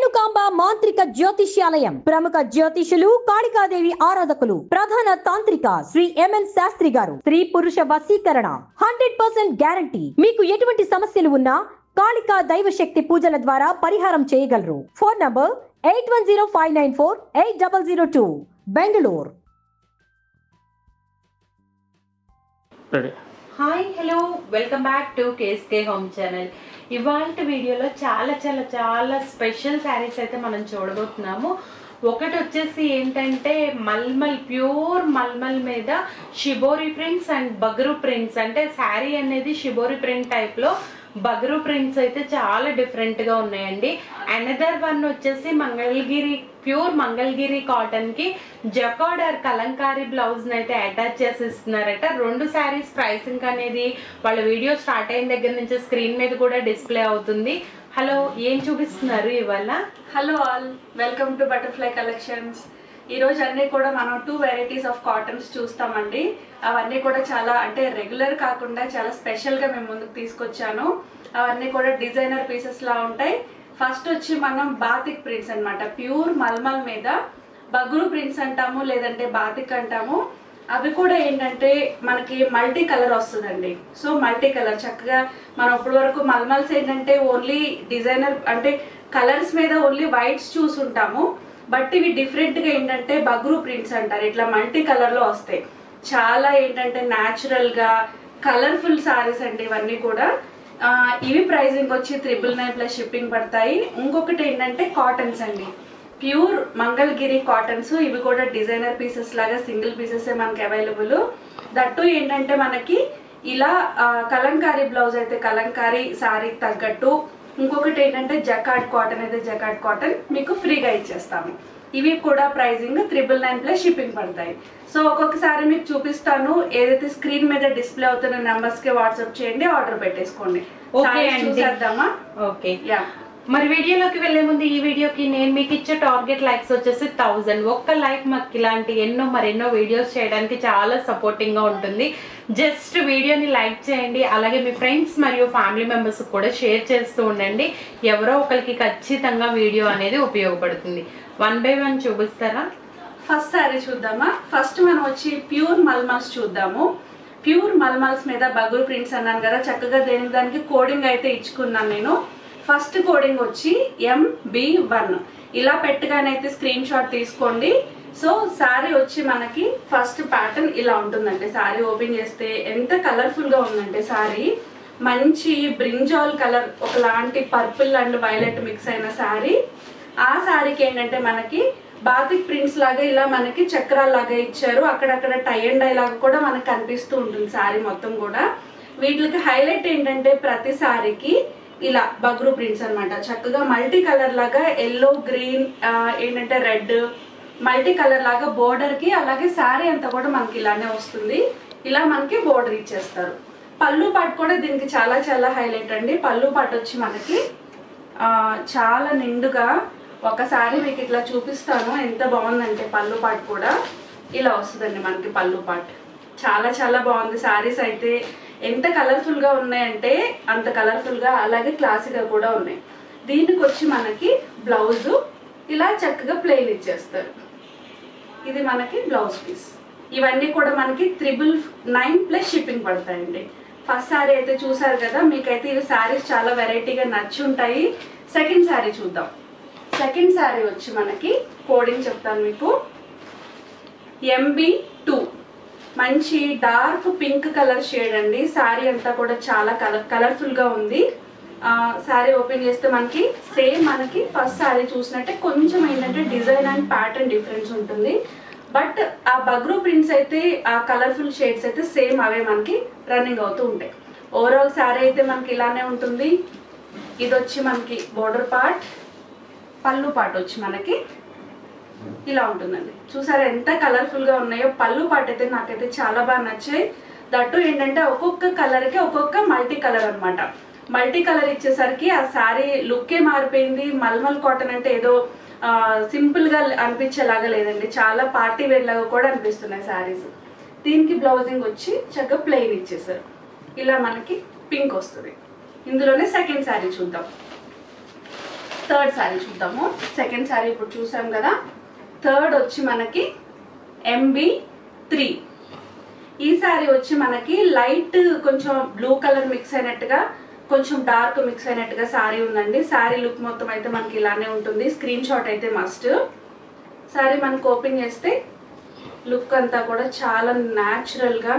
రేణుకాంబ మాంత్రిక జ్యోతిష్యాలయం ప్రముఖ జ్యోతిషులు కాళికాదేవి ఆరాధకులు ప్రధాన తాంత్రిక శ్రీ ఎంఎన్ శాస్త్రి గారు స్త్రీ పురుష వశీకరణ హండ్రెడ్ పర్సెంట్ గ్యారంటీ మీకు ఎటువంటి సమస్యలు ఉన్నా కాళికా దైవ శక్తి పూజల ద్వారా పరిహారం చేయగలరు phone number eight one zero five nine four eight double zero two Bengaluru ready hi hello welcome back to KSK home channel ఇవాళ వీడియోలో చాలా చాలా చాలా స్పెషల్ శారీస్ అయితే మనం చూడబోతున్నాము ఒకటి వచ్చేసి ఏంటంటే మల్మల్ ప్యూర్ మల్మల్ మీద shibori prints and bagru prints అంటే శారీ అనేది షిబోరి ప్రింట్ టైప్లో బగరు ప్రింట్స్ అయితే చాలా డిఫరెంట్ గా ఉన్నాయండి అనదర్ వన్ వచ్చేసి మంగళగిరి ప్యూర్ మంగళగిరి కాటన్ కి జకార్డర్ కలంకారీ బ్లౌజ్ అయితే అటాచ్ చేసి ఇస్తున్నారట రెండు శారీస్ ప్రైసింగ్ అనేది వాళ్ళ వీడియో స్టార్ట్ అయిన దగ్గర నుంచి స్క్రీన్ మీద కూడా డిస్ప్లే అవుతుంది హలో ఏం చూపిస్తున్నారు ఇవాళ hello all welcome to butterfly collections ఈ రోజు అన్ని కూడా మనం టూ వెరైటీస్ ఆఫ్ కాటన్స్ చూస్తామండి అవన్నీ కూడా చాలా అంటే రెగ్యులర్ కాకుండా చాలా స్పెషల్ గా మేము ముందుకు తీసుకొచ్చాను అవన్నీ కూడా డిజైనర్ పీసెస్ లా ఉంటాయి ఫస్ట్ వచ్చి మనం బాతిక్ ప్రింట్స్ అన్నమాట ప్యూర్ మల్మల్ మీద బగురు ప్రింట్స్ అంటాము లేదంటే బాతిక్ అంటాము అవి కూడా ఏంటంటే మనకి మల్టీ కలర్ వస్తుందండి సో మల్టీ కలర్ చక్కగా మనం ఇప్పటి వరకు మల్మల్స్ ఏంటంటే ఓన్లీ డిజైనర్ అంటే కలర్స్ మీద ఓన్లీ వైట్స్ చూసుంటాము బట్ ఇవి డిఫరెంట్ గా ఏంటంటే బగ్రూ ప్రింట్స్ అంటారు ఇట్లా మల్టీ కలర్ లో వస్తాయి చాలా ఏంటంటే న్యాచురల్ గా కలర్ఫుల్ సారీస్ అండి ఇవన్నీ కూడా ఆ, ఇవి ప్రైజింగ్ వచ్చి త్రిబుల్ నైన్ ప్లస్ షిప్పింగ్ పడతాయి ఇంకొకటి ఏంటంటే కాటన్స్ అండి ప్యూర్ మంగళగిరి కాటన్స్ ఇవి కూడా డిజైనర్ పీసెస్ లాగా సింగిల్ పీసెస్ మనకి అవైలబుల్ దట్టు ఏంటంటే మనకి ఇలా ఆ, కలంకారీ బ్లౌజ్ అయితే కలంకారీ సారీ తగ్గట్టు ఇంకొకటి ఏంటంటే జకాట్ కాటన్ అయితే జకాట్ కాటన్ మీకు ఫ్రీగా ఇచ్చేస్తాము ఇవి కూడా pricing triple nine plus shipping పడతాయి సో ఒక్కొక్కసారి మీకు చూపిస్తాను ఏదైతే స్క్రీన్ మీద డిస్ప్లే అవుతున్న నెంబర్స్ కి వాట్సాప్ చేయండి ఆర్డర్ పెట్టేసుకోండి Okay Sarees అండి. చూసేద్దామా ఓకే యా మరి వీడియోలోకి వెళ్లే ముందు ఈ వీడియోకి నేను మీకు ఇచ్చే టార్గెట్ లైక్స్ వచ్చేసి థౌజండ్ ఒక్క లైక్ మాకు ఇలాంటి ఎన్నో మరెన్నో వీడియోస్ చేయడానికి చాలా సపోర్టింగ్ గా ఉంటుంది జస్ట్ వీడియోని లైక్ చేయండి అలాగే మీ ఫ్రెండ్స్ మరియు ఫ్యామిలీ మెంబర్స్ కూడా షేర్ చేస్తూ ఉండండి ఎవరో ఒకరికి ఖచ్చితంగా వీడియో అనేది ఉపయోగపడుతుంది వన్ బై వన్ చూపిస్తారా ఫస్ట్ శారీ చూద్దామా ఫస్ట్ మనం వచ్చి ప్యూర్ మల్మల్స్ చూద్దాము ప్యూర్ మల్మల్స్ మీద బగుల్ ప్రింట్స్ అన్నాను కదా చక్కగా దేనికి దానికి కోడింగ్ అయితే ఇచ్చుకున్నాను నేను ఫస్ట్ కోడింగ్ వచ్చి ఎంబి వన్ ఇలా పెట్టగానైతే స్క్రీన్ షాట్ తీసుకోండి సో శారీ వచ్చి మనకి ఫస్ట్ ప్యాటర్న్ ఇలా ఉంటుందండి శారీ ఓపెన్ చేస్తే ఎంత కలర్ఫుల్ గా ఉందంటే శారీ మంచి బ్రింజాల్ కలర్ ఒకలాంటి పర్పుల్ అండ్ వైలెట్ మిక్స్ అయిన శారీ ఆ శారీకి ఏంటంటే మనకి బాతిక్ ప్రింట్స్ లాగా ఇలా మనకి చక్రాలు లాగా ఇచ్చారు అక్కడక్కడ టై అండ్ డై లాగా కూడా మనకి కనిపిస్తూ ఉంటుంది శారీ మొత్తం కూడా వీటికి హైలైట్ ఏంటంటే ప్రతి శారీకి ఇలా బగ్రు ప్రింట్స్ అన్నమాట చక్కగా మల్టీ కలర్ లాగా ఎల్లో గ్రీన్ ఏంటంటే రెడ్ మల్టీ కలర్ లాగా బోర్డర్ కి అలాగే శారీ అంతా కూడా మనకి ఇలానే వస్తుంది ఇలా మనకి బోర్డర్ ఇచ్చేస్తారు పళ్ళు పాటు కూడా దీనికి చాలా చాలా హైలైట్ అండి పళ్ళు పాటు వచ్చి మనకి ఆ, చాలా నిండుగా ఒకసారి మీకు ఇట్లా చూపిస్తాను ఎంత బాగుందంటే పళ్ళు పాటు కూడా ఇలా వస్తుందండి మనకి పళ్ళు పాటు చాలా చాలా బాగుంది శారీస్ అయితే ఎంత కలర్ఫుల్ గా ఉన్నాయంటే అంత కలర్ఫుల్ గా అలాగే క్లాసిక్ గా కూడా ఉన్నాయి దీనికి వచ్చి మనకి బ్లౌజ్ ఇలా చక్కగా ప్లెయిన్ ఇచ్చేస్తారు ఇది మనకి బ్లౌజ్ పీస్ ఇవన్నీ కూడా మనకి త్రిబుల్ నైన్ ప్లస్ షిప్పింగ్ పడతాయండి ఫస్ట్ శారీ అయితే చూసారు కదా మీకైతే ఇవి శారీస్ చాలా వెరైటీగా నచ్చి ఉంటాయి సెకండ్ శారీ చూద్దాం సెకండ్ శారీ వచ్చి మనకి కోడింగ్ చెప్తాను మీకు ఎంబి టూ మంచి డార్క్ పింక్ కలర్ షేడ్ అండి శారీ అంతా కూడా చాలా కలర్ కలర్ఫుల్ గా ఉంది శారీ ఓపెన్ చేస్తే మనకి సేమ్ మనకి ఫస్ట్ శారీ చూసినట్టే కొంచెం ఏంటంటే డిజైన్ అండ్ ప్యాటర్న్ డిఫరెన్స్ ఉంటుంది బట్ ఆ బగ్రూ ప్రింట్స్ అయితే ఆ కలర్ఫుల్ షేడ్స్ అయితే సేమ్ అవే మనకి రన్నింగ్ అవుతూ ఉంటాయి ఓవరాల్ శారీ అయితే మనకి ఇలానే ఉంటుంది ఇది వచ్చి మనకి బోర్డర్ పార్ట్ పళ్ళు పార్ట్ వచ్చి మనకి ఇలా ఉంటుందండి చూసారా ఎంత కలర్ఫుల్ గా ఉన్నాయో పళ్ళు పాట అయితే నాకైతే చాలా బాగా నచ్చాయి దట్టు ఏంటంటే ఒక్కొక్క కలర్ కి ఒక్కొక్క మల్టీ కలర్ అన్నమాట మల్టీ కలర్ ఇచ్చేసరికి ఆ శారీ లుక్కే మారిపోయింది మల్మల్ కాటన్ అంటే ఏదో సింపుల్ గా అనిపించేలాగా లేదండి చాలా పార్టీ వేర్ లాగా కూడా అనిపిస్తున్నాయి శారీస్ దీనికి బ్లౌజింగ్ వచ్చి చక్కగా ప్లెయిన్ ఇచ్చేసారు ఇలా మనకి పింక్ వస్తుంది ఇందులోనే సెకండ్ శారీ చూద్దాం థర్డ్ శారీ చూద్దాము సెకండ్ శారీ ఇప్పుడు చూసాం కదా థర్డ్ వచ్చి మనకి ఎంబీ త్రీ ఈ శారీ వచ్చి మనకి లైట్ కొంచెం బ్లూ కలర్ మిక్స్ అయినట్టుగా కొంచెం డార్క్ మిక్స్ అయినట్టుగా శారీ ఉందండి శారీ లుక్ మొత్తం అయితే మనకి ఇలానే ఉంటుంది స్క్రీన్ షాట్ అయితే మస్ట్ శారీ మనకు ఓపెన్ చేస్తే లుక్ అంతా కూడా చాలా న్యాచురల్గా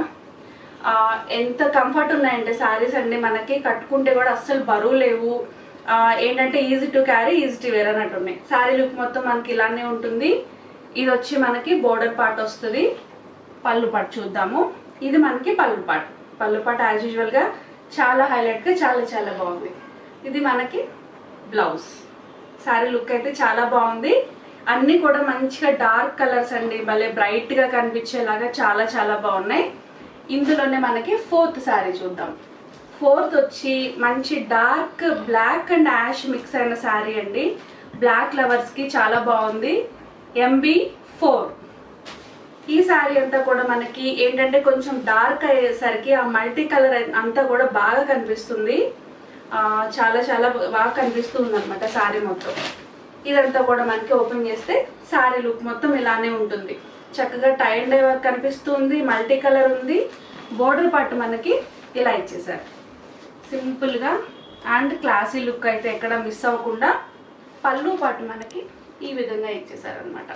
ఎంత కంఫర్ట్ ఉన్నాయంటే శారీస్ అండి మనకి కట్టుకుంటే కూడా అస్సలు బరువు లేవు ఆ, ఏంటంటే easy to carry easy to wear అన్నట్టు ఉన్నాయి శారీ లుక్ మొత్తం మనకి ఇలానే ఉంటుంది ఇది వచ్చి మనకి బోర్డర్ పార్ట్ వస్తుంది పళ్ళు పాటు చూద్దాము ఇది మనకి పళ్ళు పాటు పళ్ళు పాటు యాజ్ యూజువల్గా చాలా హైలైట్గా చాలా చాలా బాగుంది ఇది మనకి బ్లౌజ్ శారీ లుక్ అయితే చాలా బాగుంది అన్నీ కూడా మంచిగా డార్క్ కలర్స్ అండి భలే బ్రైట్గా కనిపించేలాగా చాలా చాలా బాగున్నాయి ఇందులోనే మనకి ఫోర్త్ శారీ చూద్దాం ఫోర్త్ వచ్చి మంచి dark black and ash mix అయిన శారీ అండి బ్లాక్ లవర్స్కి చాలా బాగుంది ఎంబీ ఫోర్ ఈ శారీ అంతా కూడా మనకి ఏంటంటే కొంచెం డార్క్ అయ్యేసరికి ఆ మల్టీ కలర్ అంతా కూడా బాగా కనిపిస్తుంది ఆ, చాలా చాలా బాగా కనిపిస్తుంది అనమాట శారీ మొత్తం ఇదంతా కూడా మనకి ఓపెన్ చేస్తే శారీ లుక్ మొత్తం ఇలానే ఉంటుంది చక్కగా టై అండ్ డై వర్క్ కనిపిస్తుంది మల్టీ కలర్ ఉంది బోర్డర్ పార్ట్ మనకి ఇలా ఇచ్చేసారు సింపుల్గా అండ్ క్లాసీ లుక్ అయితే ఎక్కడ మిస్ అవ్వకుండా పళ్ళు పాటు మనకి ఈ విధంగా ఇచ్చేసారు అనమాట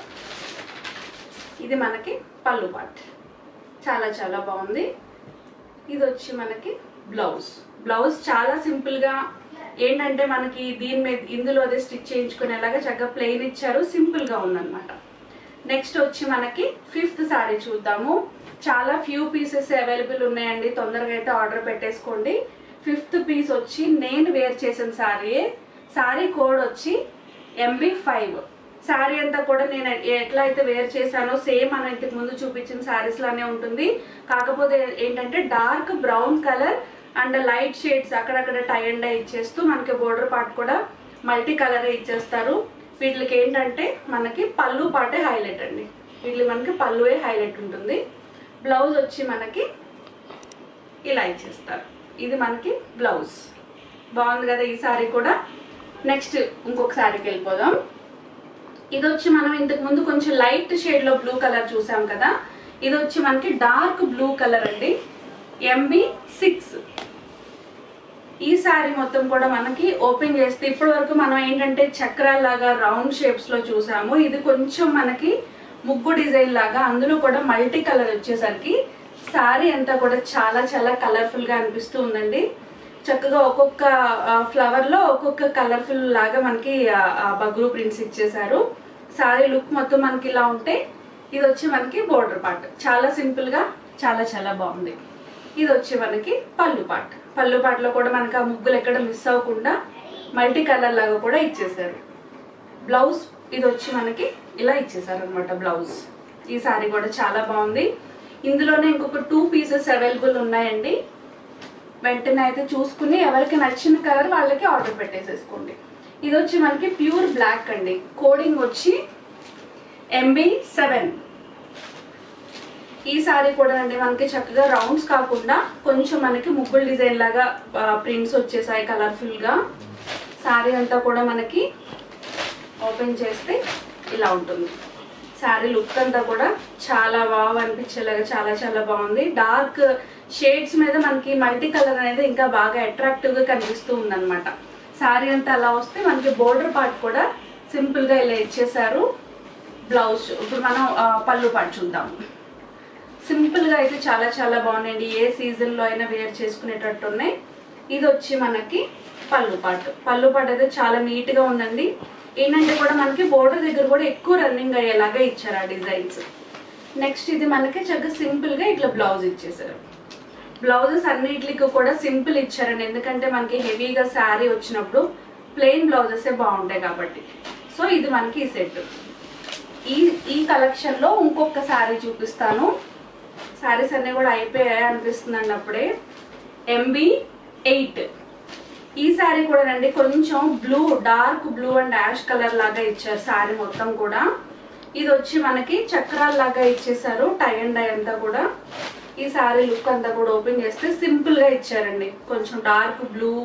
ఇది మనకి పళ్ళు పార్ట్ చాలా చాలా బాగుంది ఇది వచ్చి మనకి బ్లౌజ్ బ్లౌజ్ చాలా సింపుల్ గా ఏంటంటే మనకి దీని మీద ఇందులో అదే స్టిచ్ చేయించుకునేలాగా చక్కగా ప్లెయిన్ ఇచ్చారు సింపుల్ గా ఉందన్నమాట నెక్స్ట్ వచ్చి మనకి ఫిఫ్త్ సారీ చూద్దాము చాలా ఫ్యూ పీసెస్ అవైలబుల్ ఉన్నాయండి తొందరగా అయితే ఆర్డర్ పెట్టేసుకోండి ఫిఫ్త్ పీస్ వచ్చి నేను వేర్ చేసిన సారీ సారీ కోడ్ వచ్చి ఎంబీ ఫైవ్ శారీ అంతా కూడా నేను ఎట్లా అయితే వేర్ చేశానో సేమ్ మన ఇంతకు ముందు చూపించిన శారీస్ లానే ఉంటుంది కాకపోతే ఏంటంటే dark brown colour and light shades అక్కడక్కడ టై అండ్ డై ఇచ్చేస్తూ మనకి బోర్డర్ పార్ట్ కూడా మల్టీ కలర్ ఇచ్చేస్తారు వీటికి ఏంటంటే మనకి పళ్ళు పాటే హైలైట్ అండి వీటికి మనకి పళ్ళువే హైలైట్ ఉంటుంది బ్లౌజ్ వచ్చి మనకి ఇలా ఇచ్చేస్తారు ఇది మనకి బ్లౌజ్ బాగుంది కదా ఈ సారీ కూడా నెక్స్ట్ ఇంకొక సారీకి వెళ్ళిపోదాం ఇది వచ్చి మనం ఇంతకు ముందు కొంచెం లైట్ షేడ్ లో బ్లూ కలర్ చూసాం కదా ఇది వచ్చి మనకి డార్క్ బ్లూ కలర్ అండి ఎంబీ సిక్స్ ఈ సారీ మొత్తం కూడా మనకి ఓపెన్ చేస్తే ఇప్పటి వరకు మనం ఏంటంటే చక్రాల్లాగా రౌండ్ షేప్స్ లో చూసాము ఇది కొంచెం మనకి ముగ్గు డిజైన్ లాగా అందులో కూడా మల్టీ కలర్ వచ్చేసరికి సారీ అంతా కూడా చాలా చాలా కలర్ఫుల్ గా అనిపిస్తూ ఉందండి చక్కగా ఒక్కొక్క ఫ్లవర్ లో ఒక్కొక్క కలర్ఫుల్ లాగా మనకి ఆ, ఆ బగ్రూ ప్రింట్స్ ఇచ్చేసారు సారీ లుక్ మొత్తం మనకి ఇలా ఉంటే ఇది వచ్చి మనకి బోర్డర్ పార్ట్ చాలా సింపుల్ గా చాలా చాలా బాగుంది ఇది వచ్చి మనకి పళ్ళు పార్ట్ పళ్ళు పాటలో కూడా మనకి ఆ ముగ్గులు ఎక్కడ మిస్ అవ్వకుండా మల్టీ కలర్ లాగా కూడా ఇచ్చేసారు బ్లౌజ్ ఇది వచ్చి మనకి ఇలా ఇచ్చేసారు అనమాట బ్లౌజ్ ఈ సారీ కూడా చాలా బాగుంది ఇందులోనే ఇంకొక టూ పీసెస్ అవైలబుల్ ఉన్నాయండి వెంటనే అయితే చూసుకుని ఎవరికి నచ్చిన కలర్ వాళ్ళకి ఆర్డర్ పెట్టేసేసుకోండి ఇది వచ్చి మనకి ప్యూర్ బ్లాక్ అండి కోడింగ్ వచ్చి ఎంబీ సెవెన్ ఈ సారీ కూడా అండి మనకి చక్కగా రౌండ్స్ కాకుండా కొంచెం మనకి ముగ్గులు డిజైన్ లాగా ప్రింట్స్ వచ్చేసాయి కలర్ఫుల్ గా సారీ అంతా కూడా మనకి ఓపెన్ చేస్తే ఇలా ఉంటుంది శారీ లుక్ అంతా కూడా చాలా బాగా అనిపించేలాగా చాలా చాలా బాగుంది డార్క్ షేడ్స్ మీద మనకి మల్టీ కలర్ అనేది ఇంకా బాగా అట్రాక్టివ్ గా కనిపిస్తూ ఉందన్నమాట శారీ అంతా అలా వస్తే మనకి బోర్డర్ పార్ట్ కూడా సింపుల్ గా ఇలా ఇచ్చేసారు బ్లౌజ్ ఇప్పుడు మనం ఆ, పళ్ళు పార్ట్ చూద్దాం సింపుల్ గా అయితే చాలా చాలా బాగున్నాయండి ఏ సీజన్ లో అయినా వేర్ చేసుకునేటట్టు ఉన్నాయి ఇది వచ్చి మనకి పళ్ళు పాటు పళ్ళు పాటు అయితే చాలా నీట్ గా ఉందండి ఏంటంటే కూడా మనకి బోర్డర్ దగ్గర కూడా ఎక్కువ రన్నింగ్ అయ్యేలాగా ఇచ్చారు ఆ డిజైన్స్ నెక్స్ట్ ఇది మనకి చక్కగా సింపుల్ గా ఇట్లా బ్లౌజ్ ఇచ్చేసారు బ్లౌజెస్ అన్నిటికి కూడా సింపుల్ ఇచ్చారండి ఎందుకంటే మనకి హెవీగా శారీ వచ్చినప్పుడు ప్లెయిన్ బ్లౌజెస్ బాగుంటాయి కాబట్టి సో ఇది మనకి ఈ సెట్ ఈ ఈ కలెక్షన్ లో ఇంకొక శారీ చూపిస్తాను శారీస్ అన్ని కూడా అయిపోయాయి అనిపిస్తుందండి అప్పుడే ఎంబీ ఎయిట్ ఈ శారీ కూడా రండి కొంచెం blue dark blue and ash colour లాగా ఇచ్చారు శారీ మొత్తం కూడా ఇది వచ్చి మనకి చక్రాల లాగా ఇచ్చేసారు టై అండ్ డై అంతా కూడా ఈ శారీ లుక్ అంతా కూడా ఓపెన్ చేస్తే సింపుల్ గా ఇచ్చారండి కొంచెం dark blue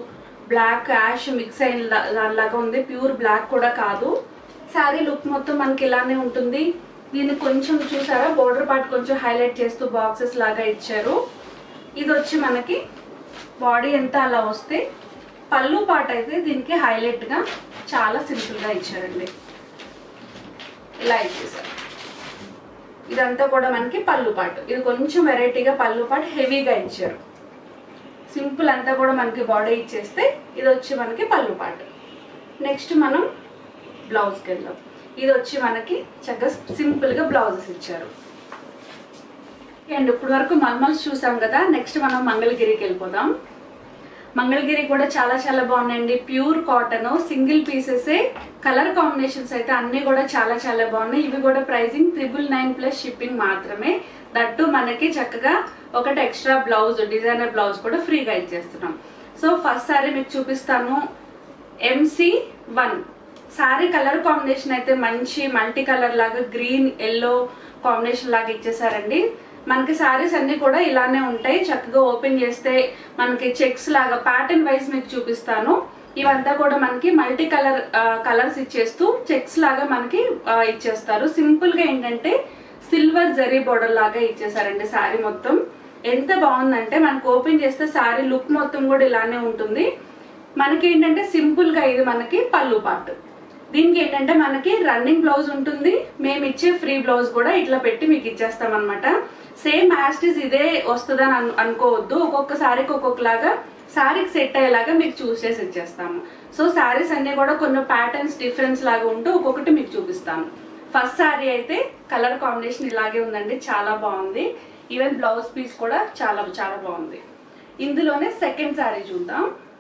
black ash mix అయిన లా- దానిలాగా ఉంది ప్యూర్ బ్లాక్ కూడా కాదు శారీ లుక్ మొత్తం మనకి ఇలానే ఉంటుంది దీన్ని కొంచెం చూసారా బోర్డర్ పార్ట్ కొంచెం హైలైట్ చేస్తూ బాక్సెస్ లాగా ఇచ్చారు ఇది వచ్చి మనకి బాడీ ఎంత అలా వస్తే పళ్ళు పార్ట్ అయితే దీనికి హైలైట్ గా చాలా సింపుల్ గా ఇచ్చారండి ఇలా ఇచ్చేసారు ఇదంతా కూడా మనకి పళ్ళు పాటు ఇది కొంచెం వెరైటీగా పళ్ళు పాటు హెవీగా ఇచ్చారు సింపుల్ అంతా కూడా మనకి బాడీ ఇచ్చేస్తే ఇది వచ్చి మనకి పళ్ళు పాటు నెక్స్ట్ మనం బ్లౌజ్కి వెళ్దాం ఇది వచ్చి మనకి చక్కగా సింపుల్గా బ్లౌజెస్ ఇచ్చారు అండ్ ఇప్పుడు వరకు మల్మల్స్ చూసాం కదా నెక్స్ట్ మనం మంగళగిరికి వెళ్ళిపోదాం మంగళగిరి కూడా చాలా చాలా బాగున్నాయండి pure cotton single pieces colour combinations అయితే అన్ని కూడా చాలా చాలా బాగున్నాయి ఇవి కూడా pricing triple nine plus shipping మాత్రమే దట్టు మనకి చక్కగా ఒకటి ఎక్స్ట్రా బ్లౌజ్ డిజైనర్ బ్లౌజ్ కూడా ఫ్రీగా ఇచ్చేస్తున్నాం సో ఫస్ట్ సారీ మీకు చూపిస్తాను MC one sari colour combination అయితే మంచి మల్టీ కలర్ లాగా గ్రీన్ ఎల్లో కాంబినేషన్ లాగా ఇచ్చేసారండి మనకి సారీస్ అన్ని కూడా ఇలానే ఉంటాయి చక్కగా ఓపెన్ చేస్తే మనకి చెక్స్ లాగా ప్యాటర్న్ వైజ్ మీకు చూపిస్తాను ఇవంతా కూడా మనకి మల్టీ కలర్ కలర్స్ ఇచ్చేస్తూ చెక్స్ లాగా మనకి ఆ, ఇచ్చేస్తారు సింపుల్ గా ఏంటంటే సిల్వర్ జరీ బోర్డర్ లాగా ఇచ్చేసారండి సారీ మొత్తం ఎంత బాగుందంటే మనకు ఓపెన్ చేస్తే సారీ లుక్ మొత్తం కూడా ఇలానే ఉంటుంది మనకి ఏంటంటే సింపుల్ గా ఇది మనకి పళ్ళు పార్ట్ దీనికి ఏంటంటే మనకి రన్నింగ్ బ్లౌజ్ ఉంటుంది మేము ఇచ్చే ఫ్రీ బ్లౌజ్ కూడా ఇట్లా పెట్టి మీకు ఇచ్చేస్తాం అనమాట సేమ్ యాస్టిస్ ఇదే వస్తుందని అను అనుకోవద్దు ఒక్కొక్క సారీకి ఒక్కొక్కలాగా సారీకి సెట్ అయ్యేలాగా మీకు చూస్ చేసి ఇచ్చేస్తాము సో సారీస్ అన్ని కూడా కొన్ని ప్యాటర్న్స్ డిఫరెన్స్ లాగా ఉంటూ ఒక్కొక్కటి మీకు చూపిస్తాను ఫస్ట్ సారీ అయితే కలర్ కాంబినేషన్ ఇలాగే ఉందండి చాలా బాగుంది ఈవెన్ బ్లౌజ్ పీస్ కూడా చాలా చాలా బాగుంది ఇందులోనే సెకండ్ సారీ చూద్దాం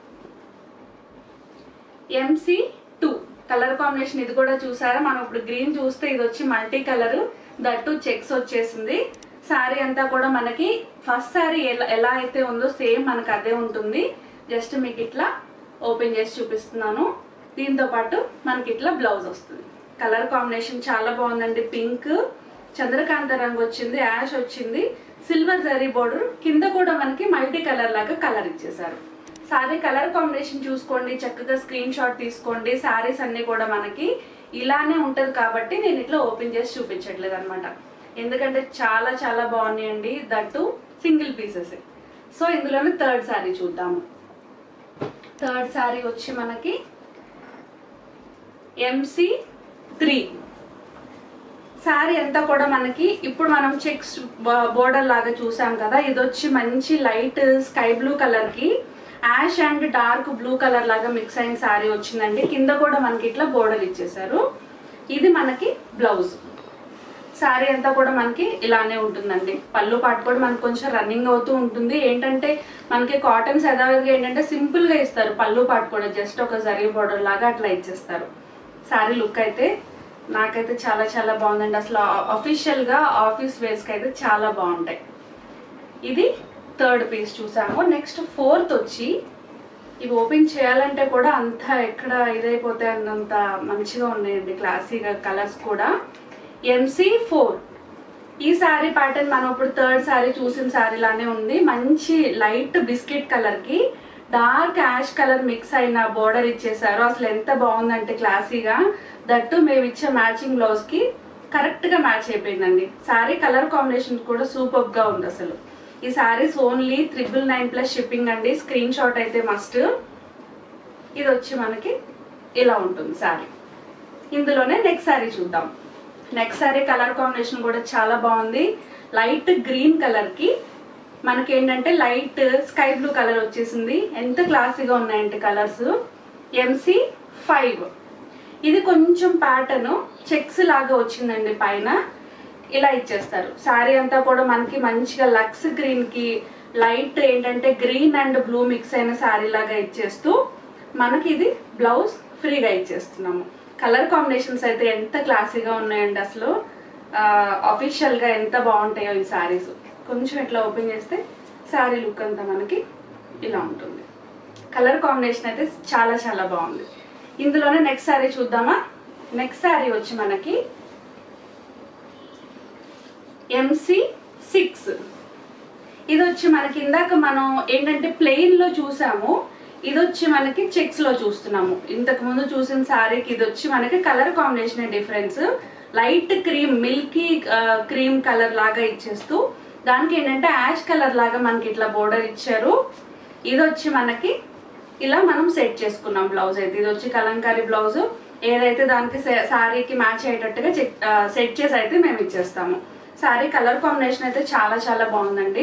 ఎంసీ టూ కలర్ కాంబినేషన్ ఇది కూడా చూసారా మనం ఇప్పుడు గ్రీన్ చూస్తే ఇది వచ్చి మల్టీ కలర్ దట్టు చెక్స్ వచ్చేసింది శారీ అంతా కూడా మనకి ఫస్ట్ శారీ ఎలా ఎలా అయితే ఉందో సేమ్ మనకి అదే ఉంటుంది జస్ట్ మీకు ఇట్లా ఓపెన్ చేసి చూపిస్తున్నాను దీంతో పాటు మనకి ఇట్లా బ్లౌజ్ వస్తుంది కలర్ కాంబినేషన్ చాలా బాగుందండి పింక్ చంద్రకాంత రంగు వచ్చింది యాష్ వచ్చింది సిల్వర్ జరీ బోర్డర్ కింద కూడా మనకి మల్టీ కలర్ లాగా కలర్ ఇచ్చేసారు సారీ కలర్ కాంబినేషన్ చూసుకోండి చక్కగా స్క్రీన్ షాట్ తీసుకోండి సారీస్ అన్ని కూడా మనకి ఇలానే ఉంటది కాబట్టి నేను ఇట్లా ఓపెన్ చేసి చూపించట్లేదు అనమాట ఎందుకంటే చాలా చాలా బాగున్నాయండి దట్టు సింగిల్ పీసెస్ సో ఇందులోనే థర్డ్ సారీ చూద్దాము థర్డ్ సారీ వచ్చి మనకి ఎంసీ త్రీ శారీ అంతా కూడా మనకి ఇప్పుడు మనం చెక్స్ బోర్డర్ లాగా చూసాం కదా ఇది వచ్చి మంచి లైట్ స్కై బ్లూ కలర్ కి ash and dark blue colour లాగా మిక్స్ అయిన శారీ వచ్చిందండి కింద కూడా మనకి ఇట్లా బోర్డర్ ఇచ్చేసారు ఇది మనకి బ్లౌజ్ శారీ అంతా కూడా మనకి ఇలానే ఉంటుందండి పళ్ళు పాటు కూడా మనకి కొంచెం రన్నింగ్ అవుతూ ఉంటుంది ఏంటంటే మనకి కాటన్స్ యథావిధిగా ఏంటంటే సింపుల్ గా ఇస్తారు పళ్ళు పాటు కూడా జస్ట్ ఒక జరీ బోర్డర్ లాగా అట్లా ఇచ్చేస్తారు శారీ లుక్ అయితే నాకైతే చాలా చాలా బాగుందండి అసలు అఫీషియల్ గా ఆఫీస్ వేర్స్ కి అయితే చాలా బాగుంటాయి ఇది థర్డ్ పీస్ చూసాము నెక్స్ట్ ఫోర్త్ వచ్చి ఇవి ఓపెన్ చేయాలంటే కూడా అంత ఎక్కడ ఇదైపోతే అన్నంత మంచిగా ఉన్నాయండి క్లాసీగా కలర్స్ కూడా ఎంసీ ఫోర్ ఈ శారీ ప్యాటర్న్ మనం ఇప్పుడు థర్డ్ శారీ చూసిన శారీ లానే ఉంది మంచి లైట్ బిస్కెట్ కలర్ కి డార్క్ యాష్ కలర్ మిక్స్ అయిన బోర్డర్ ఇచ్చేసారు అసలు ఎంత బాగుందంటే క్లాసీగా దట్టు మేము ఇచ్చే మ్యాచింగ్ బ్లౌజ్ కి కరెక్ట్ గా మ్యాచ్ అయిపోయిందండి శారీ కలర్ కాంబినేషన్ కూడా సూపర్ గా ఉంది అసలు ఈ saris only triple nine plus shipping అండి స్క్రీన్ షాట్ అయితే మస్ట్ ఇది వచ్చి మనకి ఇలా ఉంటుంది శారీ ఇందులోనే నెక్స్ట్ శారీ చూద్దాం నెక్స్ట్ శారీ కలర్ కాంబినేషన్ కూడా చాలా బాగుంది లైట్ గ్రీన్ కలర్ కి మనకి ఏంటంటే లైట్ స్కై బ్లూ కలర్ వచ్చేసింది ఎంత క్లాసీగా ఉన్నాయంటే కలర్స్ ఎంసీ ఫైవ్ ఇది కొంచెం ప్యాటర్న్ చెక్స్ లాగా వచ్చిందండి పైన ఇలా ఇచ్చేస్తారు శారీ అంతా కూడా మనకి మంచిగా లక్స్ గ్రీన్ కి లైట్ ఏంటంటే గ్రీన్ అండ్ బ్లూ మిక్స్ అయిన శారీ లాగా ఇచ్చేస్తూ మనకి ఇది బ్లౌజ్ ఫ్రీగా ఇచ్చేస్తున్నాము కలర్ కాంబినేషన్స్ అయితే ఎంత క్లాసీగా ఉన్నాయండి అసలు అఫీషియల్ గా ఎంత బాగుంటాయో ఈ శారీస్ కొంచెం ఇట్లా ఓపెన్ చేస్తే శారీ లుక్ అంతా మనకి ఇలా ఉంటుంది కలర్ కాంబినేషన్ అయితే చాలా చాలా బాగుంది ఇందులోనే నెక్స్ట్ శారీ చూద్దామా నెక్స్ట్ శారీ వచ్చి మనకి ఎంసీ సిక్స్ ఇది వచ్చి మనకి ఇందాక మనం ఏంటంటే ప్లెయిన్ లో చూసాము ఇది వచ్చి మనకి చెక్స్ లో చూస్తున్నాము ఇంతకు ముందు చూసిన శారీకి ఇది వచ్చి మనకి colour combination difference light cream milky cream colour లాగా ఇచ్చేస్తూ దానికి ఏంటంటే యాష్ కలర్ లాగా మనకి ఇట్లా బోర్డర్ ఇచ్చారు ఇది వచ్చి మనకి ఇలా మనం సెట్ చేసుకున్నాం బ్లౌజ్ అయితే ఇది వచ్చి కలంకారీ బ్లౌజ్ ఏదైతే దానికి శారీకి మ్యాచ్ అయ్యేటట్టుగా సెట్ చేసి అయితే మేము ఇచ్చేస్తాము శారీ కలర్ కాంబినేషన్ అయితే చాలా చాలా బాగుందండి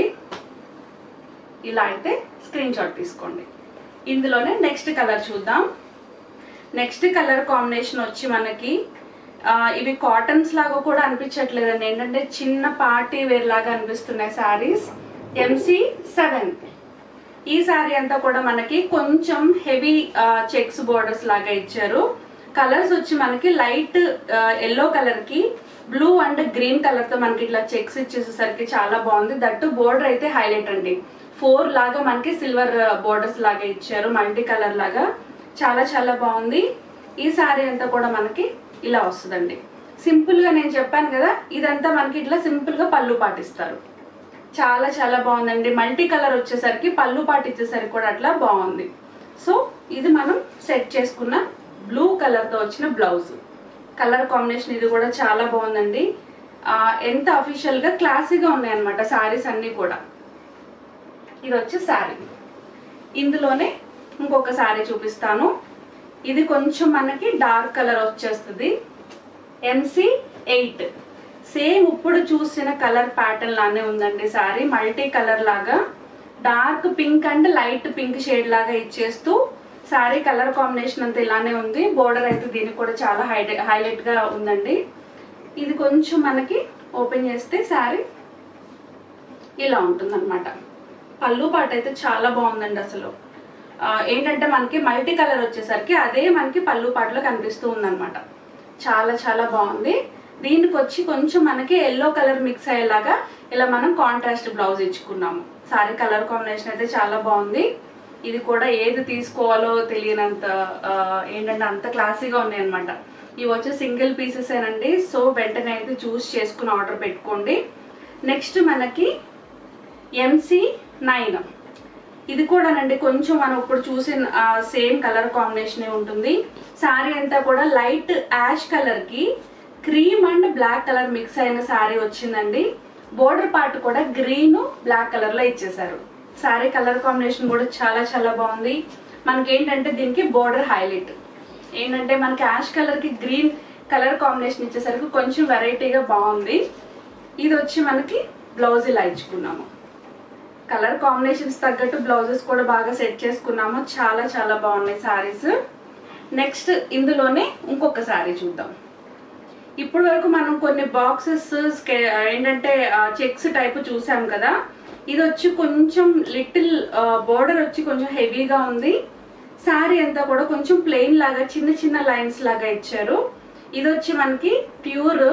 ఇలా అయితే స్క్రీన్ షాట్ తీసుకోండి ఇందులోనే నెక్స్ట్ కలర్ చూద్దాం నెక్స్ట్ కలర్ కాంబినేషన్ వచ్చి మనకి ఆ, ఇవి కాటన్స్ లాగా కూడా అనిపించట్లేదండి ఏంటంటే చిన్న పార్టీ వేర్ లాగా అనిపిస్తున్నాయి శారీస్ ఎంసీ సెవెన్ ఈ శారీ అంతా కూడా మనకి కొంచెం హెవీ చెక్స్ బోర్డర్స్ లాగా ఇచ్చారు కలర్స్ వచ్చి మనకి లైట్ ఎల్లో కలర్ కి బ్లూ అండ్ గ్రీన్ కలర్ తో మనకి ఇట్లా చెక్స్ ఇచ్చేసేసరికి చాలా బాగుంది దట్టు బోర్డర్ అయితే హైలైట్ అండి ఫోర్ లాగా మనకి సిల్వర్ బోర్డర్స్ లాగా ఇచ్చారు మల్టీ కలర్ లాగా చాలా చాలా బాగుంది ఈ శారీ అంతా కూడా మనకి ఇలా వస్తుందండి సింపుల్ గా నేను చెప్పాను కదా ఇదంతా మనకి ఇట్లా సింపుల్ గా పళ్ళు పాటిస్తారు చాలా చాలా బాగుందండి మల్టీ కలర్ వచ్చేసరికి పళ్ళు పాటు ఇచ్చేసరికి కూడా అట్లా బాగుంది సో ఇది మనం సెట్ చేసుకున్న బ్లూ కలర్ తో వచ్చిన బ్లౌజ్ కలర్ కాంబినేషన్ ఇది కూడా చాలా బాగుందండి ఆ, ఎంత అఫీషియల్ గా క్లాసీగా ఉన్నాయి అనమాట సారీస్ అన్ని కూడా ఇది వచ్చి శారీ ఇందులోనే ఇంకొక శారీ చూపిస్తాను ఇది కొంచెం మనకి డార్క్ కలర్ వచ్చేస్తుంది ఎంసీ ఎయిట్ సేమ్ ఇప్పుడు చూసిన కలర్ ప్యాటర్న్ లానే ఉందండి సారీ మల్టీ కలర్ లాగా dark pink and light pink shade లాగా ఇచ్చేస్తూ సారీ కలర్ కాంబినేషన్ అంతా ఇలానే ఉంది బోర్డర్ అయితే దీనికి కూడా చాలా హైలైట్ హైలైట్ గా ఉందండి ఇది కొంచెం మనకి ఓపెన్ చేస్తే శారీ ఇలా ఉంటుంది పళ్ళు పాట అయితే చాలా బాగుందండి అసలు ఆ, ఏంటంటే మనకి మల్టీ కలర్ వచ్చేసరికి అదే మనకి పళ్ళు పాటలో కనిపిస్తూ ఉందన్నమాట చాలా చాలా బాగుంది దీనికి వచ్చి కొంచెం మనకి ఎల్లో కలర్ మిక్స్ అయ్యేలాగా ఇలా మనం కాంట్రాస్ట్ బ్లౌజ్ ఇచ్చుకున్నాము సారీ కలర్ కాంబినేషన్ అయితే చాలా బాగుంది ఇది కూడా ఏది తీసుకోవాలో తెలియనంత ఆ, ఏంటంటే అంత క్లాసీగా ఉన్నాయి అనమాట ఇవి వచ్చి సింగిల్ పీసెస్ ఏనండి సో వెంటనే అయితే చూస్ చేసుకుని ఆర్డర్ పెట్టుకోండి నెక్స్ట్ మనకి ఎంసీ నైన్ ఇది కూడానండి కొంచెం మనం ఇప్పుడు చూసిన సేమ్ కలర్ కాంబినేషన్ ఉంటుంది శారీ అంతా కూడా లైట్ యాష్ కలర్ కి cream and black colour mix అయిన శారీ వచ్చిందండి బోర్డర్ పార్ట్ కూడా గ్రీన్ బ్లాక్ కలర్ లో ఇచ్చేసారు శారీ కలర్ కాంబినేషన్ కూడా చాలా చాలా బాగుంది మనకి ఏంటంటే దీనికి బోర్డర్ హైలైట్ ఏంటంటే మనకి యాష్ కలర్ కి గ్రీన్ కలర్ కాంబినేషన్ ఇచ్చేసరికి కొంచెం వెరైటీగా బాగుంది ఇది వచ్చి మనకి బ్లౌజ్ ఇలా ఇచ్చుకున్నాము కలర్ కాంబినేషన్స్ తగ్గట్టు బ్లౌజెస్ కూడా బాగా సెట్ చేసుకున్నాము చాలా చాలా బాగున్నాయి సారీస్ నెక్స్ట్ ఇందులోనే ఇంకొక శారీ చూద్దాం ఇప్పుడు వరకు మనం కొన్ని బాక్సెస్ ఏంటంటే చెక్స్ టైప్ చూసాం కదా ఇది వచ్చి కొంచెం లిటిల్ బోర్డర్ వచ్చి కొంచెం హెవీగా ఉంది శారీ అంతా కూడా కొంచెం ప్లెయిన్ లాగా చిన్న చిన్న లైన్స్ లాగా ఇచ్చారు ఇది వచ్చి మనకి pure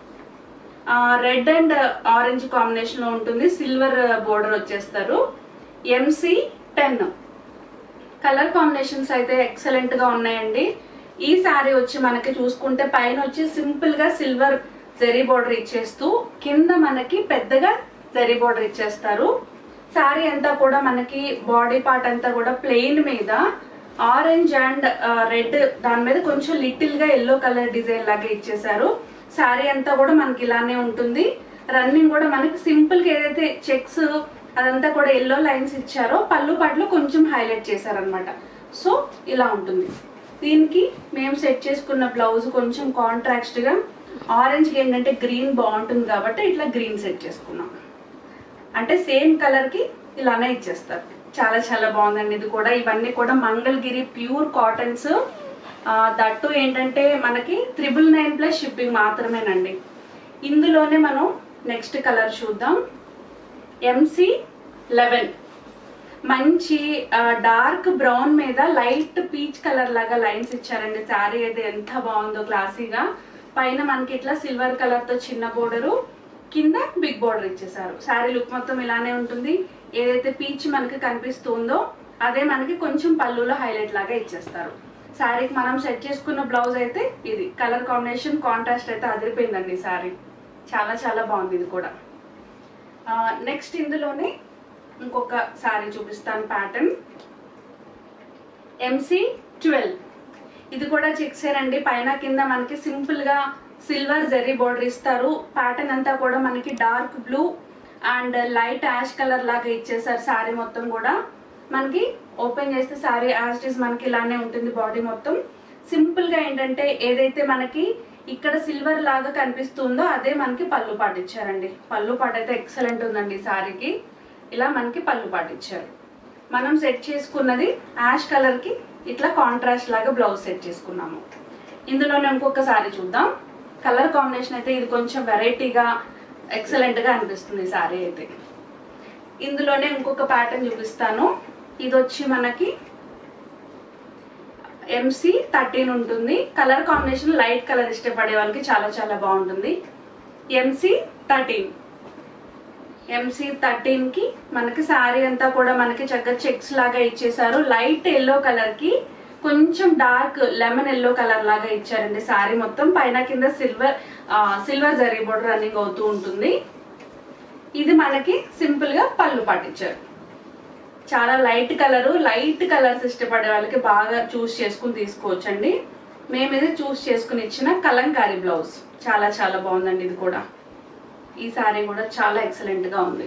red and orange combination లో ఉంటుంది సిల్వర్ బోర్డర్ వచ్చేస్తారు ఎంసీ టెన్ కలర్ కాంబినేషన్స్ అయితే ఎక్సలెంట్ గా ఉన్నాయండి ఈ శారీ వచ్చి మనకి చూసుకుంటే పైన వచ్చి సింపుల్ గా సిల్వర్ జరీ బోర్డర్ ఇచ్చేస్తూ కింద మనకి పెద్దగా జరీ బోర్డర్ ఇచ్చేస్తారు శారీ అంతా కూడా మనకి బాడీ పార్ట్ అంతా కూడా ప్లెయిన్ మీద ఆరెంజ్ అండ్ రెడ్ దాని మీద కొంచెం లిటిల్ గా ఎల్లో కలర్ డిజైన్ లాగా ఇచ్చేసారు శారీ అంతా కూడా మనకి ఇలానే ఉంటుంది రన్నింగ్ కూడా మనకి సింపుల్ గా ఏదైతే చెక్స్ అదంతా కూడా ఎల్లో లైన్స్ ఇచ్చారో పళ్ళు పాటలో కొంచెం హైలైట్ చేశారనమాట సో ఇలా ఉంటుంది దీనికి మేము సెట్ చేసుకున్న బ్లౌజ్ కొంచెం కాంట్రాక్ట్ గా ఆరెంజ్ కి ఏంటంటే గ్రీన్ బాగుంటుంది కాబట్టి ఇట్లా గ్రీన్ సెట్ చేసుకున్నాం అంటే సేమ్ కలర్ కి ఇలానే ఇచ్చేస్తారు చాలా చాలా బాగుందండి ఇది కూడా ఇవన్నీ కూడా మంగళగిరి ప్యూర్ కాటన్స్ దట్టు ఏంటంటే మనకి త్రిబుల్ నైన్ ప్లస్ షిప్పింగ్ మాత్రమేనండి ఇందులోనే మనం నెక్స్ట్ కలర్ చూద్దాం ఎంసీ లెవెన్ మంచి డార్క్ బ్రౌన్ మీద లైట్ పీచ్ కలర్ లాగా లైన్స్ ఇచ్చారండి శారీ అయితే ఎంత బాగుందో క్లాసీగా పైన మనకి ఇట్లా సిల్వర్ కలర్ తో చిన్న బోర్డరు కింద బిగ్ బోర్డర్ ఇచ్చేసారు శారీ లుక్ మొత్తం ఇలానే ఉంటుంది ఏదైతే పీచ్ మనకి కనిపిస్తుందో అదే మనకి కొంచెం పళ్ళులో హైలైట్ లాగా ఇచ్చేస్తారు శారీకి మనం సెట్ చేసుకున్న బ్లౌజ్ అయితే ఇది కలర్ కాంబినేషన్ కాంట్రాస్ట్ అయితే అదిరిపోయిందండి ఈ శారీ చాలా చాలా బాగుంది ఇది కూడా నెక్స్ట్ ఇందులోనే ఇంకొక శారీ చూపిస్తాను ప్యాటర్న్ ఎంసీ ట్వెల్వ్ ఇది కూడా చెక్సేనండి పైన కింద మనకి సింపుల్ గా సిల్వర్ జెర్రీ బోర్డర్ ఇస్తారు ప్యాటర్న్ అంతా కూడా మనకి dark blue and light ash colour లాగా ఇచ్చేసారు శారీ మొత్తం కూడా మనకి ఓపెన్ చేస్తే శారీ యాజ్ ఇస్ మనకి ఇలానే ఉంటుంది బాడీ మొత్తం సింపుల్ గా ఏంటంటే ఏదైతే మనకి ఇక్కడ సిల్వర్ లాగా కనిపిస్తుందో అదే మనకి పళ్ళు పాటు ఇచ్చారండి పళ్ళు పాటు అయితే ఎక్సలెంట్ ఉందండి ఈ శారీకి ఇలా మనకి పళ్ళు పాటు ఇచ్చారు మనం సెట్ చేసుకున్నది యాష్ కలర్ కి ఇట్లా కాంట్రాస్ట్ లాగా బ్లౌజ్ సెట్ చేసుకున్నాము ఇందులోనే ఇంకొక సారీ చూద్దాం కలర్ కాంబినేషన్ అయితే ఇది కొంచెం వెరైటీగా ఎక్సలెంట్ గా అనిపిస్తుంది సారీ అయితే ఇందులోనే ఇంకొక ప్యాటర్న్ చూపిస్తాను ఇది వచ్చి మనకి ఎంసీ థర్టీన్ ఉంటుంది కలర్ కాంబినేషన్ లైట్ కలర్ ఇష్టపడే వాళ్ళకి చాలా చాలా బాగుంటుంది ఎంసీ థర్టీన్ ఎంసీ థర్టీన్ కి మనకి శారీ అంతా కూడా మనకి చక్కగా చెక్స్ లాగా ఇచ్చేసారు లైట్ ఎల్లో కలర్ కి కొంచెం డార్క్ లెమన్ ఎల్లో కలర్ లాగా ఇచ్చారండి శారీ మొత్తం పైన కింద silver silver zari border running అవుతూ ఉంటుంది ఇది మనకి సింపుల్ గా పళ్ళు పట్టించారు చాలా లైట్ కలర్ లైట్ కలర్స్ ఇష్టపడే వాళ్ళకి బాగా చూస్ చేసుకుని తీసుకోవచ్చండి మేము ఇది చూస్ చేసుకుని ఇచ్చిన కలంకారీ బ్లౌజ్ చాలా చాలా బాగుందండి ఇది కూడా ఈ సారీ కూడా చాలా ఎక్సలెంట్ గా ఉంది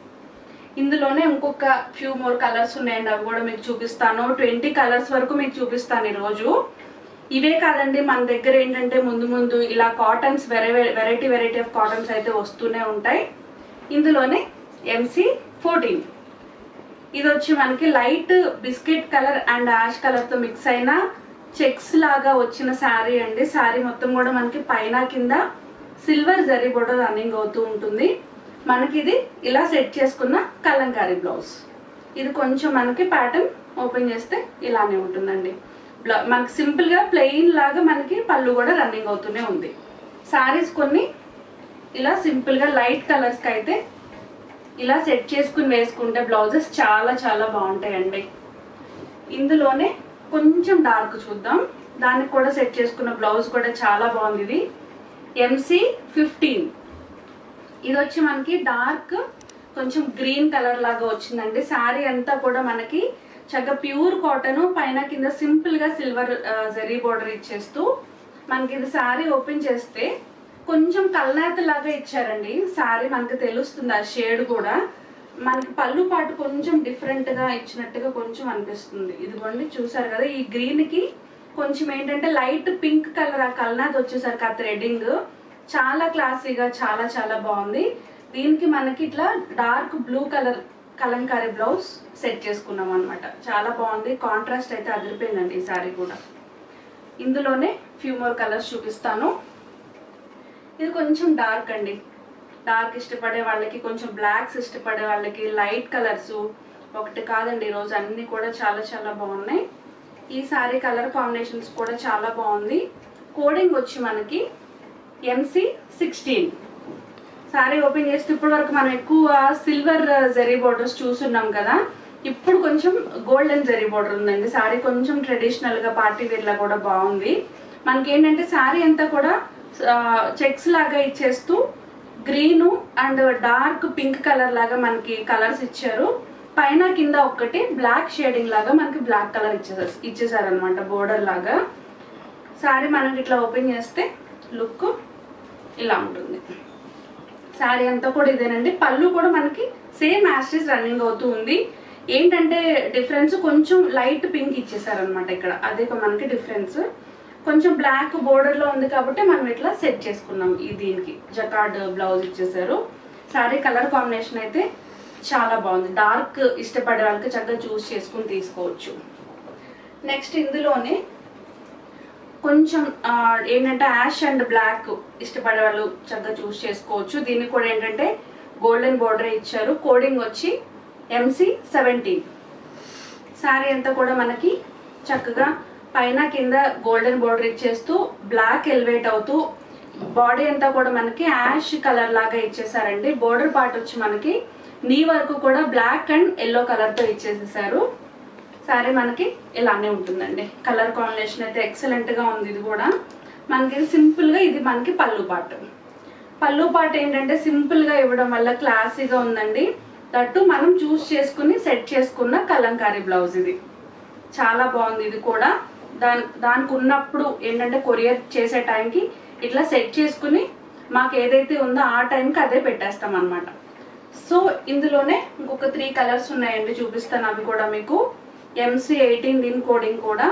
ఇందులోనే ఇంకొక ఫ్యూ మోర్ కలర్స్ ఉన్నాయండి అవి కూడా మీకు చూపిస్తాను ట్వంటీ కలర్స్ వరకు మీకు చూపిస్తాను ఈ రోజు ఇవే కాదండి మన దగ్గర ఏంటంటే ముందు ముందు ఇలా cottons variety variety of cottons అయితే వస్తూనే ఉంటాయి ఇందులోనే ఎంసీ ఫోర్టీన్ ఇది వచ్చి మనకి light biscuit colour and ash colour తో మిక్స్ అయిన చెక్స్ లాగా వచ్చిన శారీ అండి శారీ మొత్తం కూడా మనకి పైన కింద సిల్వర్ జరీ బోర్డర్ రన్నింగ్ అవుతూ ఉంటుంది మనకి ఇది ఇలా సెట్ చేసుకున్న కలంకారీ బ్లౌజ్ ఇది కొంచెం మనకి ప్యాటర్న్ ఓపెన్ చేస్తే ఇలానే ఉంటుందండి బ్లౌ- మనకి సింపుల్ గా ప్లెయిన్ లాగా మనకి పళ్ళు కూడా రన్నింగ్ అవుతూనే ఉంది శారీస్ కొన్ని ఇలా సింపుల్ గా లైట్ కలర్స్ కి అయితే ఇలా సెట్ చేసుకుని వేసుకుంటే బ్లౌజెస్ చాలా చాలా బాగుంటాయండి ఇందులోనే కొంచెం డార్క్ చూద్దాం దానికి కూడా సెట్ చేసుకున్న బ్లౌజ్ కూడా చాలా బాగుంది ఇది ఎంసీ ఫిఫ్టీన్ ఇది వచ్చి మనకి డార్క్ కొంచెం గ్రీన్ కలర్ లాగా వచ్చిందండి శారీ అంతా కూడా మనకి చక్కగా ప్యూర్ కాటన్ పైన కింద సింపుల్ గా సిల్వర్ జరీ బోర్డర్ ఇచ్చేస్తూ మనకి ఇది శారీ ఓపెన్ చేస్తే కొంచెం కల్నాత లాగా ఇచ్చారండి శారీ మనకి తెలుస్తుంది ఆ షేడ్ కూడా మనకి పళ్ళు పాటు కొంచెం డిఫరెంట్ గా ఇచ్చినట్టుగా కొంచెం అనిపిస్తుంది ఇదిగోండి చూసారు కదా ఈ గ్రీన్ కి కొంచెం ఏంటంటే లైట్ పింక్ కలర్ ఆ కల్నాథ్ వచ్చేసరికి ఆ థ్రెడింగ్ చాలా క్లాసీగా చాలా చాలా బాగుంది దీనికి మనకి ఇట్లా dark blue colour kalamkari blouse set చేసుకున్నాం అనమాట చాలా బాగుంది కాంట్రాస్ట్ అయితే అదిరిపోయిందండి ఈ సారీ కూడా ఇందులోనే ఫ్యూ మోర్ కలర్స్ చూపిస్తాను ఇది కొంచెం డార్క్ అండి డార్క్ ఇష్టపడే వాళ్ళకి కొంచెం బ్లాక్స్ ఇష్టపడే వాళ్ళకి లైట్ కలర్స్ ఒకటి కాదండి ఈరోజు అన్ని కూడా చాలా చాలా బాగున్నాయి ఈ సారీ కలర్ కాంబినేషన్స్ కూడా చాలా బాగుంది కోడింగ్ వచ్చి మనకి ఎంసీ సిక్స్టీన్ సారీ ఓపెన్ చేస్తే ఇప్పటి వరకు మనం ఎక్కువ సిల్వర్ జరీ బోర్డర్స్ చూస్తున్నాం కదా ఇప్పుడు కొంచెం గోల్డెన్ జరీ బోర్డర్ ఉందండి సారీ కొంచెం ట్రెడిషనల్ గా పార్టీ వేర్ లా కూడా బాగుంది మనకి ఏంటంటే సారీ అంతా కూడా చెక్స్ లాగా ఇచ్చేస్తూ green and dark pink colour లాగా మనకి కలర్స్ ఇచ్చారు పైన కింద ఒక్కటి బ్లాక్ షేడింగ్ లాగా మనకి బ్లాక్ కలర్ ఇచ్చేసారు ఇచ్చేసారు అనమాట బోర్డర్ లాగా సారీ మనకి ఇట్లా ఓపెన్ చేస్తే లుక్ ఇలా ఉంటుంది శారీ అంతా కూడా ఇదేనండి పళ్ళు కూడా మనకి సేమ్ యాస్టిస్ రన్నింగ్ అవుతూ ఉంది ఏంటంటే డిఫరెన్స్ కొంచెం లైట్ పింక్ ఇచ్చేసారనమాట ఇక్కడ అదే ఒక మనకి డిఫరెన్స్ కొంచెం బ్లాక్ బోర్డర్ లో ఉంది కాబట్టి మనం ఇట్లా సెట్ చేసుకున్నాం ఈ దీనికి జకార్డ్ బ్లౌజ్ ఇచ్చేసారు శారీ కలర్ కాంబినేషన్ అయితే చాలా బాగుంది డార్క్ ఇష్టపడే వాళ్ళకి చక్కగా చూస్ చేసుకుని తీసుకోవచ్చు నెక్స్ట్ ఇందులోనే కొంచెం ఆ, ఏంటంటే యాష్ అండ్ బ్లాక్ ఇష్టపడే వాళ్ళు చక్కగా చూస్ చేసుకోవచ్చు దీనికి కూడా ఏంటంటే గోల్డెన్ బోర్డర్ ఇచ్చారు కోడింగ్ వచ్చి ఎంసీ సెవెంటీన్ శారీ అంతా కూడా మనకి చక్కగా పైన కింద గోల్డెన్ బోర్డర్ ఇచ్చేస్తూ బ్లాక్ ఎలివేట్ అవుతూ బాడీ అంతా కూడా మనకి యాష్ కలర్ లాగా ఇచ్చేసారండి బోర్డర్ పార్ట్ వచ్చి మనకి నీ వరకు కూడా బ్లాక్ అండ్ ఎల్లో కలర్ తో ఇచ్చేసేసారు సారీ మనకి ఇలానే ఉంటుందండి కలర్ కాంబినేషన్ అయితే ఎక్సలెంట్ గా ఉంది ఇది కూడా మనకి ఇది సింపుల్ గా ఇది మనకి పళ్ళు పాటు పళ్ళు పాట ఏంటంటే సింపుల్ గా ఇవ్వడం వల్ల క్లాసీగా ఉందండి దట్టు మనం చూస్ చేసుకుని సెట్ చేసుకున్న కలంకారీ బ్లౌజ్ ఇది చాలా బాగుంది ఇది కూడా దాని దానికి ఉన్నప్పుడు ఏంటంటే కొరియర్ చేసే టైంకి ఇట్లా సెట్ చేసుకుని మాకు ఏదైతే ఉందో ఆ టైంకి అదే పెట్టేస్తాం అనమాట సో ఇందులోనే ఇంకొక త్రీ కలర్స్ ఉన్నాయండి చూపిస్తాను అవి కూడా మీకు ఎంసీ ఎయిటీన్ దీని కోడింగ్ కూడా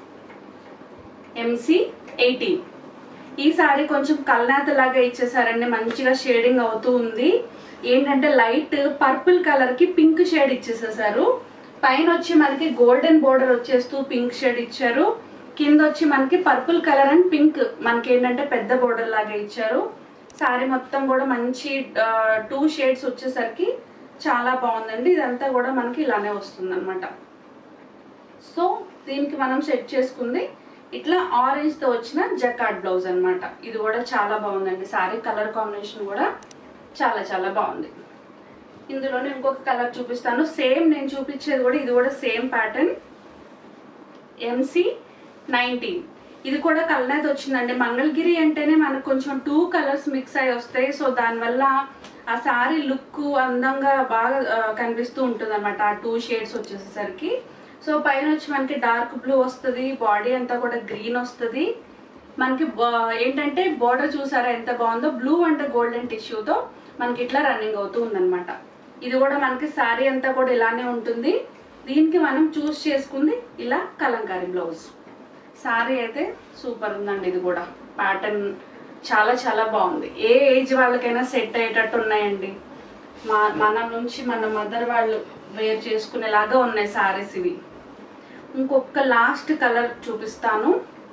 ఎంసీ ఎయిటీన్ ఈ సారీ కొంచెం కల్నాత లాగా ఇచ్చేసారండి మంచిగా షేడింగ్ అవుతూ ఉంది ఏంటంటే లైట్ పర్పుల్ కలర్ కి పింక్ షేడ్ ఇచ్చేసేసారు పైన వచ్చి మనకి గోల్డెన్ బోర్డర్ వచ్చేస్తూ పింక్ షేడ్ ఇచ్చారు కింద వచ్చి మనకి పర్పుల్ కలర్ అండ్ పింక్ మనకి ఏంటంటే పెద్ద బోర్డర్ లాగా ఇచ్చారు సారీ మొత్తం కూడా మంచి టూ షేడ్స్ వచ్చేసరికి చాలా బాగుందండి ఇదంతా కూడా మనకి ఇలానే వస్తుంది అనమాట సో దీనికి మనం సెట్ చేసుకుంది ఇట్లా ఆరెంజ్ తో వచ్చిన జకాట్ బ్లౌజ్ అన్నమాట ఇది కూడా చాలా బాగుందండి సారీ కలర్ కాంబినేషన్ కూడా చాలా చాలా బాగుంది ఇందులోనే ఇంకొక కలర్ చూపిస్తాను సేమ్ నేను చూపించేది కూడా ఇది కూడా సేమ్ ప్యాటర్న్ ఎంసీ నైన్టీన్ ఇది కూడా కలనేది వచ్చిందండి మంగళగిరి అంటేనే మనకు కొంచెం టూ కలర్స్ మిక్స్ అయి వస్తాయి సో దానివల్ల ఆ సారీ లుక్ అందంగా బాగా ఆ, కనిపిస్తూ ఉంటుంది అనమాట ఆ టూ షేడ్స్ వచ్చేసరికి సో పైన వచ్చి మనకి డార్క్ బ్లూ వస్తుంది బాడీ అంతా కూడా గ్రీన్ వస్తుంది మనకి బా- ఏంటంటే బోర్డర్ చూసారా ఎంత బాగుందో బ్లూ అంటే గోల్డెన్ టిష్యూతో మనకి ఇట్లా రన్నింగ్ అవుతూ ఉందన్నమాట ఇది కూడా మనకి శారీ అంతా కూడా ఇలానే ఉంటుంది దీనికి మనం చూస్ చేసుకుంది ఇలా కలంకారీ బ్లౌజ్ శారీ అయితే సూపర్ ఉందండి ఇది కూడా ప్యాటర్న్ చాలా చాలా బాగుంది ఏ ఏజ్ వాళ్ళకైనా సెట్ అయ్యేటట్టు ఉన్నాయండి మా మన నుంచి మన మదర్ వాళ్ళు వేర్ చేసుకునేలాగా ఉన్నాయి శారీస్ ఇవి ఇంకొక లాస్ట్ కలర్ చూపిస్తాను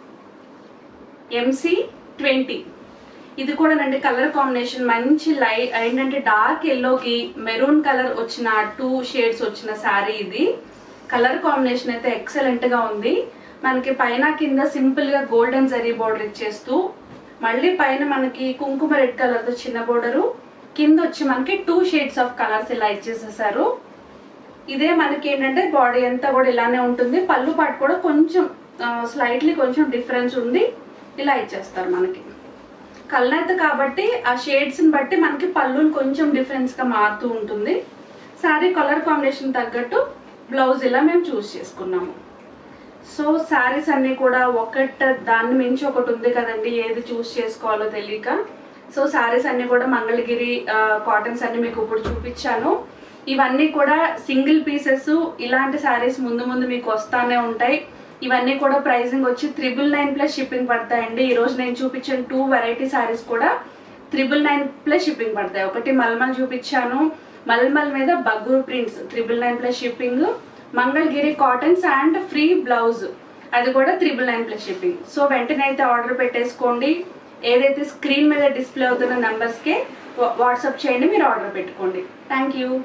ఎంసీ ట్వంటీ ఇది కూడా నండి కలర్ కాంబినేషన్ మంచి లైట్ ఏంటంటే డార్క్ ఎల్లోకి మెరూన్ కలర్ వచ్చిన టూ షేడ్స్ వచ్చిన శారీ ఇది కలర్ కాంబినేషన్ అయితే ఎక్సలెంట్ గా ఉంది మనకి పైన కింద సింపుల్ గా గోల్డెన్ జరీ బోర్డర్ ఇచ్చేస్తూ మళ్ళీ పైన మనకి కుంకుమ రెడ్ కలర్ తో చిన్న బోర్డరు కింద వచ్చి మనకి టూ షేడ్స్ ఆఫ్ కలర్స్ ఇలా ఇచ్చేసేసారు ఇదే మనకి ఏంటంటే బాడీ అంతా కూడా ఇలానే ఉంటుంది పళ్ళు పాటు కూడా కొంచెం స్లైట్లీ కొంచెం డిఫరెన్స్ ఉంది ఇలా ఇచ్చేస్తారు మనకి కల్నేత కాబట్టి ఆ షేడ్స్ ని బట్టి మనకి పళ్ళుని కొంచెం డిఫరెన్స్ గా మారుతూ ఉంటుంది శారీ కలర్ కాంబినేషన్ తగ్గట్టు బ్లౌజ్ ఇలా మేము చూస్ చేసుకున్నాము సో శారీస్ అన్ని కూడా ఒకటి దాన్ని మించి ఒకటి ఉంది కదండి ఏది చూస్ చేసుకోవాలో తెలియక సో శారీస్ అన్ని కూడా మంగళగిరి కాటన్స్ అన్ని మీకు ఇప్పుడు చూపించాను ఇవన్నీ కూడా సింగిల్ పీసెస్ ఇలాంటి శారీస్ ముందు ముందు మీకు వస్తానే ఉంటాయి ఇవన్నీ కూడా ప్రైసింగ్ వచ్చి త్రిబుల్ నైన్ ప్లస్ షిప్పింగ్ పడతాయండి ఈ రోజు నేను చూపించిన టూ వెరైటీ శారీస్ కూడా త్రిబుల్ నైన్ ప్లస్ షిప్పింగ్ పడతాయి ఒకటి మల్మల్ చూపించాను మల్మల్ మీద Bagru prints triple nine plus shipping Mangalagiri cottons and free blouse అది కూడా triple nine plus shipping so వెంటనే అయితే ఆర్డర్ పెట్టేసుకోండి ఏదైతే స్క్రీన్ మీద డిస్ప్లే అవుతున్న నెంబర్స్కే వాట్సాప్ చేయండి మీరు ఆర్డర్ పెట్టుకోండి థ్యాంక్ యూ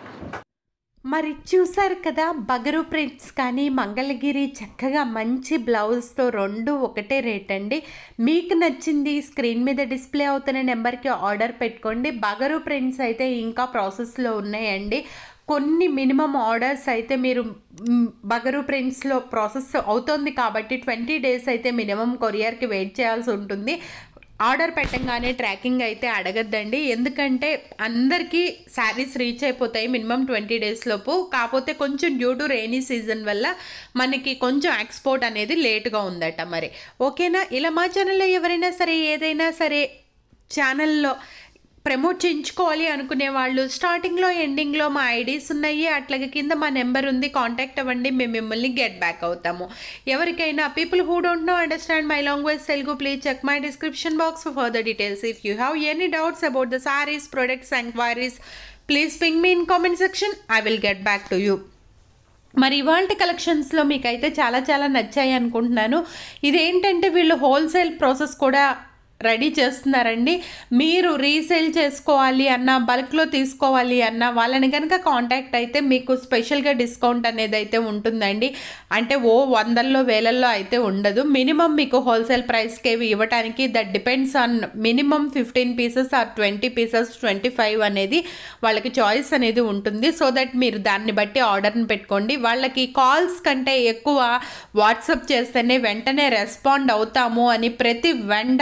మరి చూసారు కదా బగరు ప్రింట్స్ కానీ మంగళగిరి చక్కగా మంచి బ్లౌజ్తో రెండు ఒకటే రేట్ అండి మీకు నచ్చింది స్క్రీన్ మీద డిస్ప్లే అవుతున్న నెంబర్కి ఆర్డర్ పెట్టుకోండి బగరు ప్రింట్స్ అయితే ఇంకా ప్రాసెస్లో ఉన్నాయండి కొన్ని మినిమం ఆర్డర్స్ అయితే మీరు మ్, బగరు ప్రింట్స్లో ప్రాసెస్ అవుతుంది కాబట్టి ట్వంటీ డేస్ అయితే మినిమం కొరియర్కి వెయిట్ చేయాల్సి ఉంటుంది ఆర్డర్ పెట్టంగానే ట్రాకింగ్ అయితే అడగద్దండి ఎందుకంటే అందరికీ శారీస్ రీచ్ అయిపోతాయి మినిమం ట్వంటీ డేస్ లోపు కాకపోతే కొంచెం డ్యూ టు రెయినీ సీజన్ వల్ల మనకి కొంచెం ఎక్స్పోర్ట్ అనేది లేట్గా ఉందట మరి ఓకేనా ఇలా మా ఛానల్లో ఎవరైనా సరే ఏదైనా సరే ఛానల్లో ప్రమోట్ చేయించుకోవాలి అనుకునే వాళ్ళు స్టార్టింగ్లో ఎండింగ్లో మా ఐడీస్ ఉన్నాయి అట్లాగే కింద మా నెంబర్ ఉంది కాంటాక్ట్ అవ్వండి మేము మిమ్మల్ని గెట్ బ్యాక్ అవుతాము ఎవరికైనా people who don't know understand my language Telugu please check my description box for further details if you have any doubts about the saris products enquiries please ping me in comment section I will get back to you మరి ఇవాళ కలెక్షన్స్లో మీకైతే చాలా చాలా నచ్చాయి అనుకుంటున్నాను ఇదేంటంటే వీళ్ళు హోల్సేల్ ప్రాసెస్ కూడా రెడీ చేస్తున్నారండి మీరు రీసేల్ చేసుకోవాలి అన్న బల్క్లో తీసుకోవాలి అన్న వాళ్ళని కనుక కాంటాక్ట్ అయితే మీకు స్పెషల్గా డిస్కౌంట్ అనేది అయితే ఉంటుందండి అంటే ఓ వందల్లో వేలల్లో అయితే ఉండదు మినిమం మీకు హోల్సేల్ ప్రైస్కి ఇవి ఇవ్వడానికి that depends on minimum fifteen pieces or twenty pieces twenty five అనేది వాళ్ళకి చాయిస్ అనేది ఉంటుంది సో దట్ మీరు దాన్ని బట్టి ఆర్డర్ని పెట్టుకోండి వాళ్ళకి కాల్స్ కంటే ఎక్కువ వాట్సప్ చేస్తేనే వెంటనే రెస్పాండ్ అవుతాము అని ప్రతి వెండరు నాకు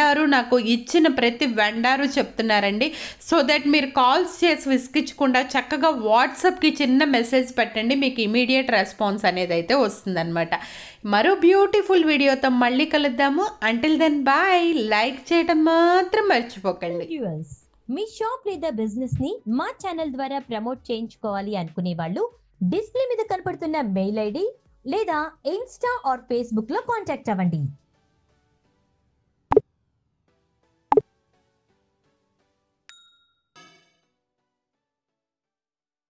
నాకు ఇచ్చిన ప్రతి వెండారు చెప్తున్నారండి సో దట్ మీరు కాల్స్ చేసి విసిగించకుండా చక్కగా వాట్సాప్కి చిన్న మెసేజ్ పెట్టండి మీకు ఇమీడియట్ రెస్పాన్స్ అనేది అయితే వస్తుందన్నమాట మరో బ్యూటిఫుల్ వీడియోతో మళ్ళీ కలుద్దాము అంటిల్ దెన్ బాయ్ లైక్ చేయడం మాత్రం మర్చిపోకండి వ్యూవర్స్ మీ షాప్ లేదా బిజినెస్ ని మా ఛానల్ ద్వారా ప్రమోట్ చేయించుకోవాలి అనుకునే వాళ్ళు డిస్ప్లే మీద కనపడుతున్న మెయిల్ ఐడి లేదా ఇన్స్టా ఆర్ ఫేస్బుక్ లో కాంటాక్ట్ అవ్వండి